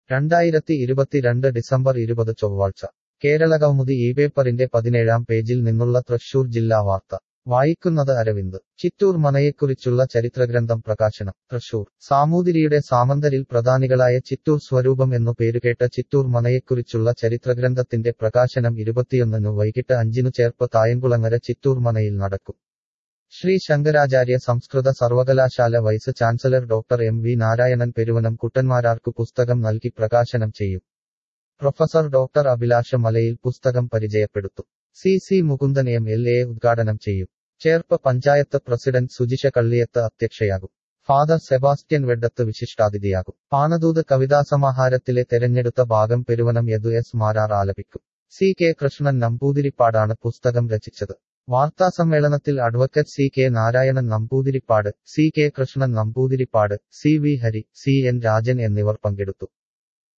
രണ്ടായിരത്തി ഇരുപത്തിരണ്ട് ഡിസംബർ ഇരുപത് ചൊവ്വാഴ്ച കേരള കൗമുദി ഈ പേപ്പറിന്റെ പതിനേഴാം പേജിൽ നിന്നുള്ള തൃശൂർ ജില്ലാ വാർത്ത വായിക്കുന്നത് അരവിന്ദ് ചിറ്റൂർ മനയെക്കുറിച്ചുള്ള ചരിത്രഗ്രന്ഥം പ്രകാശനം തൃശൂർ സാമൂതിരിയുടെ സാമന്തരിൽ പ്രധാനികളായ ചിറ്റൂർ സ്വരൂപം എന്നു പേരുകേട്ട ചിറ്റൂർ മനയെക്കുറിച്ചുള്ള ചരിത്രഗ്രന്ഥത്തിന്റെ പ്രകാശനം ഇരുപത്തിയൊന്നിനു വൈകിട്ട് അഞ്ചിനു ചേർപ്പ് തായങ്കുളങ്ങര ചിറ്റൂർ മനയിൽ നടക്കും ശ്രീ ശങ്കരാചാര്യ സംസ്കൃത സർവകലാശാല vice chancellor doctor M V Narayanan Peruvanam കുട്ടന്മാരാർക്ക് പുസ്തകം നൽകി പ്രകാശനം ചെയ്യും പ്രൊഫസർ ഡോക്ടർ അഭിലാഷ മലയിൽ പുസ്തകം പരിചയപ്പെടുത്തും C C Mukundan M L A ഉദ്ഘാടനം ചെയ്യും ചേർപ്പ് പഞ്ചായത്ത് പ്രസിഡന്റ് സുജിഷ കള്ളിയത്ത് അധ്യക്ഷയാകും ഫാദർ സെബാസ്റ്റ്യൻ വെഡ്ഡത്ത് വിശിഷ്ടാതിഥിയാകും പാണദൂത് കവിതാസമാഹാരത്തിലെ തെരഞ്ഞെടുത്ത ഭാഗം പെരുവനം യദു എസ് മാരാർ ആലപിക്കും സി കെ കൃഷ്ണൻ നമ്പൂതിരിപ്പാടാണ് പുസ്തകം രചിച്ചത് വാർത്താസമ്മേളനത്തിൽ advocate C K Narayanan Namboothiripad C K Krishnan Namboothiripad C V Hari C N Rajan എന്നിവർ പങ്കെടുത്തു